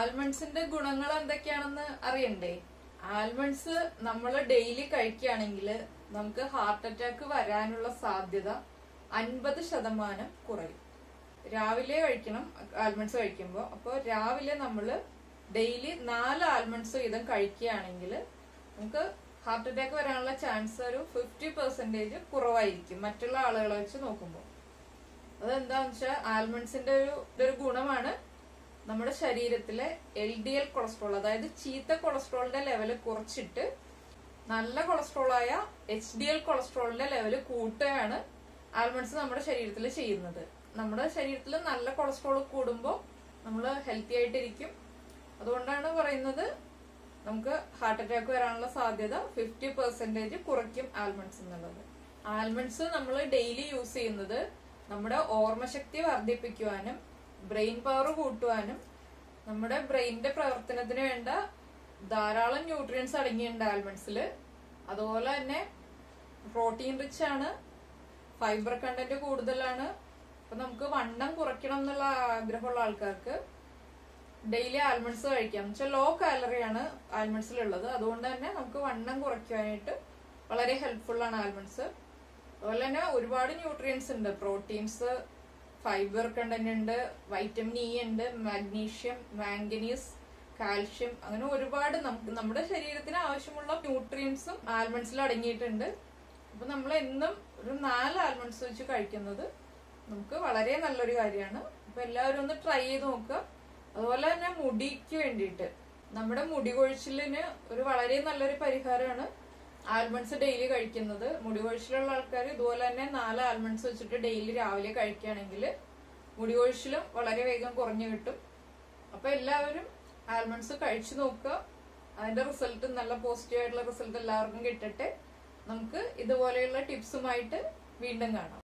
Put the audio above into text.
ആൽമണ്ട്സിന്റെ ഗുണങ്ങൾ എന്തൊക്കെയാണെന്ന് അറിയണ്ടേ ആൽമണ്ട്സ് നമ്മൾ ഡെയിലി കഴിക്കുകയാണെങ്കിൽ നമുക്ക് ഹാർട്ട് അറ്റാക്ക് വരാനുള്ള സാധ്യത അൻപത് ശതമാനം കുറയും രാവിലെ കഴിക്കണം ആൽമണ്ട്സ് കഴിക്കുമ്പോൾ അപ്പോൾ രാവിലെ നമ്മൾ ഡെയിലി നാല് ആൽമണ്ട്സ് വീതം കഴിക്കുകയാണെങ്കിൽ നമുക്ക് ഹാർട്ട് അറ്റാക്ക് വരാനുള്ള ചാൻസ് ഒരു ഫിഫ്റ്റി പെർസെന്റേജ് കുറവായിരിക്കും മറ്റുള്ള ആളുകളെ വെച്ച് നോക്കുമ്പോൾ അതെന്താന്ന് വെച്ചാൽ ആൽമണ്ട്സിന്റെ ഒരു ഒരു ഗുണമാണ് നമ്മുടെ ശരീരത്തിലെ എൽ ഡി എൽ കൊളസ്ട്രോൾ അതായത് ചീത്ത കൊളസ്ട്രോളിന്റെ ലെവല് കുറച്ചിട്ട് നല്ല കൊളസ്ട്രോളായ എച്ച് ഡി എൽ കൊളസ്ട്രോളിന്റെ ലെവല് കൂട്ടുകയാണ് ആൽമണ്ട്സ് നമ്മുടെ ശരീരത്തിൽ ചെയ്യുന്നത് നമ്മുടെ ശരീരത്തിൽ നല്ല കൊളസ്ട്രോൾ കൂടുമ്പോൾ നമ്മൾ ഹെൽത്തി ആയിട്ടിരിക്കും അതുകൊണ്ടാണ് പറയുന്നത് നമുക്ക് ഹാർട്ട് അറ്റാക്ക് വരാനുള്ള സാധ്യത ഫിഫ്റ്റി പെർസെന്റേജ് കുറയ്ക്കും ആൽമണ്ട്സ് എന്നുള്ളത് ആൽമണ്ട്സ് നമ്മൾ ഡെയിലി യൂസ് ചെയ്യുന്നത് നമ്മുടെ ഓർമ്മശക്തി വർദ്ധിപ്പിക്കുവാനും ബ്രെയിൻ പവർ കൂട്ടുവാനും നമ്മുടെ ബ്രെയിനിന്റെ പ്രവർത്തനത്തിന് വേണ്ട ധാരാളം ന്യൂട്രിയൻസ് അടങ്ങിയിട്ടുണ്ട് ആൽമണ്ട്സിൽ അതുപോലെ തന്നെ പ്രോട്ടീൻ റിച്ച് ആണ് ഫൈബർ കണ്ടന്റ് കൂടുതലാണ് അപ്പൊ നമുക്ക് വണ്ണം കുറയ്ക്കണം എന്നുള്ള ആഗ്രഹമുള്ള ആൾക്കാർക്ക് ഡെയിലി ആൽമണ്ട്സ് കഴിക്കാം വെച്ചാൽ ലോ കാലറിയാണ് ആൽമണ്ട്സിലുള്ളത് അതുകൊണ്ട് തന്നെ നമുക്ക് വണ്ണം കുറയ്ക്കാനായിട്ട് വളരെ ഹെൽപ്ഫുൾ ആണ് ആൽമണ്ട്സ് അതുപോലെ തന്നെ ഒരുപാട് ന്യൂട്രിയൻസ് ഉണ്ട് പ്രോട്ടീൻസ് ഫൈബർ കണ്ടന്റ് ഉണ്ട് വൈറ്റമിൻ ഇ ഉണ്ട് മാഗ്നീഷ്യം മാംഗനീസ് കാൽഷ്യം അങ്ങനെ ഒരുപാട് നമുക്ക് നമ്മുടെ ശരീരത്തിന് ആവശ്യമുള്ള ന്യൂട്രിയൻസും ആൽമണ്ട്സിൽ അടങ്ങിയിട്ടുണ്ട് അപ്പൊ നമ്മൾ എന്നും ഒരു നാല് ആൽമണ്ട്സ് വെച്ച് കഴിക്കുന്നത് നമുക്ക് വളരെ നല്ലൊരു കാര്യമാണ് അപ്പൊ എല്ലാവരും ഒന്ന് ട്രൈ ചെയ്ത് നോക്കുക അതുപോലെ തന്നെ മുടിക്ക് വേണ്ടിയിട്ട് നമ്മുടെ മുടി കൊഴിച്ചിലിന് ഒരു വളരെ നല്ലൊരു പരിഹാരമാണ് ആൽമണ്ട്സ് ഡെയിലി കഴിക്കുന്നത് മുടി കൊഴിച്ചിലുള്ള ആൾക്കാർ ഇതുപോലെ തന്നെ നാല് ആൽമണ്ട്സ് വെച്ചിട്ട് ഡെയിലി രാവിലെ കഴിക്കുകയാണെങ്കിൽ മുടി കൊഴിച്ചിലും വളരെ വേഗം കുറഞ്ഞു കിട്ടും അപ്പൊ എല്ലാവരും ആൽമണ്ട്സ് കഴിച്ചു നോക്കുക അതിന്റെ റിസൾട്ട് നല്ല പോസിറ്റീവ് ആയിട്ടുള്ള റിസൾട്ട് എല്ലാവർക്കും കിട്ടട്ടെ നമുക്ക് ഇതുപോലെയുള്ള ടിപ്സുമായിട്ട് വീണ്ടും കാണാം